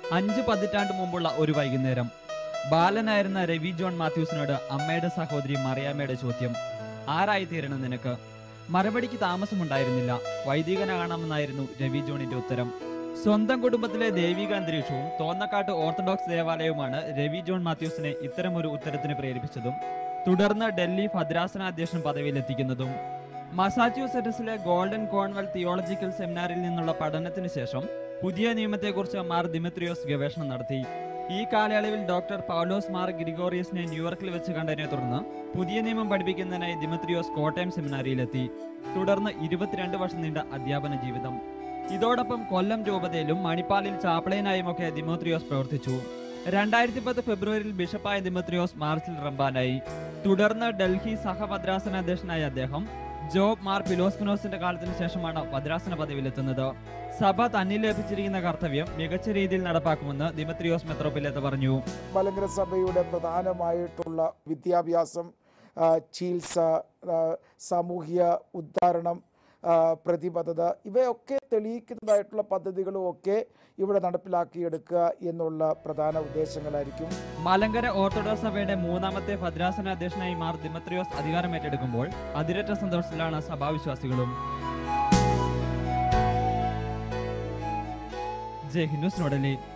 അഞ്ച് പതിറ്റാണ്ട് മുമ്പുള്ള ഒരു വൈകുന്നേരം ബാലനായിരുന്ന രവി ജോൺ മാത്യൂസിനോട് അമ്മയുടെ സഹോദരി മറിയാമ്മയുടെ ചോദ്യം ആരായി തീരണം നിനക്ക് മറുപടിക്ക് താമസമുണ്ടായിരുന്നില്ല വൈദികനാകണമെന്നായിരുന്നു രവി ജോണിന്റെ ഉത്തരം സ്വന്തം കുടുംബത്തിലെ ദൈവിക അന്തരീക്ഷവും തോന്നക്കാട്ട് ഓർത്തഡോക്സ് ദേവാലയവുമാണ് രവി ജോൺ മാത്യൂസിനെ ഇത്തരമൊരു ഉത്തരത്തിന് പ്രേരിപ്പിച്ചതും തുടർന്ന് ഡൽഹി ഭദ്രാസനാധ്യക്ഷൻ പദവിയിലെത്തിക്കുന്നതും മസാച്യൂസെറ്റസിലെ ഗോൾഡൻ കോൺവെൽ തിയോളജിക്കൽ സെമിനാറിൽ നിന്നുള്ള പഠനത്തിന് ശേഷം പുതിയ നിയമത്തെക്കുറിച്ച് മാർ ദിമിത്രിയോസ് ഗവേഷണം നടത്തി ഈ കാലയളവിൽ ഡോക്ടർ പൗലോസ് മാർ ഗ്രിഗോറിയസിനെ ന്യൂയോർക്കിൽ വെച്ച് കണ്ടതിനെ തുടർന്ന് പുതിയ നിയമം പഠിപ്പിക്കുന്നതിനായി ദിമിത്രിയോസ് കോട്ടയം സെമിനാരിയിലെത്തി തുടർന്ന് ഇരുപത്തിരണ്ട് വർഷം നീണ്ട അധ്യാപന ജീവിതം ഇതോടൊപ്പം കൊല്ലം രൂപതയിലും മണിപ്പാലിൽ ചാപ്പളയനായും ഒക്കെ ദിമോത്രിയോസ് പ്രവർത്തിച്ചു രണ്ടായിരത്തി പത്ത് ഫെബ്രുവരിയിൽ ബിഷപ്പായ ദിമോത്രിയോസ് മാർച്ചിൽ റംബാനായി തുടർന്ന് ഡൽഹി സഹഭദ്രാസനാധ്യക്ഷനായ അദ്ദേഹം ജോബ് മാർ ഫിലോസ്പിനോസിന്റെ കാലത്തിന് ശേഷമാണ് ഭദ്രാസന പദവിയിലെത്തുന്നത് സഭ തന്നിൽ ലഭിച്ചിരിക്കുന്ന കർത്തവ്യം മികച്ച രീതിയിൽ നടപ്പാക്കുമെന്ന് ദിമത്രിയോസ് മെത്രോപിലേത്ത പറഞ്ഞു മലങ്കര സഭയുടെ പ്രധാനമായിട്ടുള്ള വിദ്യാഭ്യാസം ആ, ചികിത്സ ആ, സാമൂഹ്യ ഉദ്ധാരണം ആ, പ്രതിബദ്ധത ഇവയൊക്കെ തെളിയിക്കുന്നതായിട്ടുള്ള പദ്ധതികളും ഒക്കെ ഇവിടെ നടപ്പിലാക്കിയെടുക്കുക എന്നുള്ള പ്രധാന ഉദ്ദേശങ്ങളായിരിക്കും മലങ്കര ഓർത്തഡോക്സ് സഭയുടെ മൂന്നാമത്തെ ഭദ്രാസന അധ്യക്ഷനായി മാർ ദിമത്രിയോസ് അധികാരം ഏറ്റെടുക്കുമ്പോൾ അതിരറ്റ സന്തോഷത്തിലാണ് സഭാവിശ്വാസികളും ജയ് ഹിന്ദുസ് ന്യൂഡൽഹി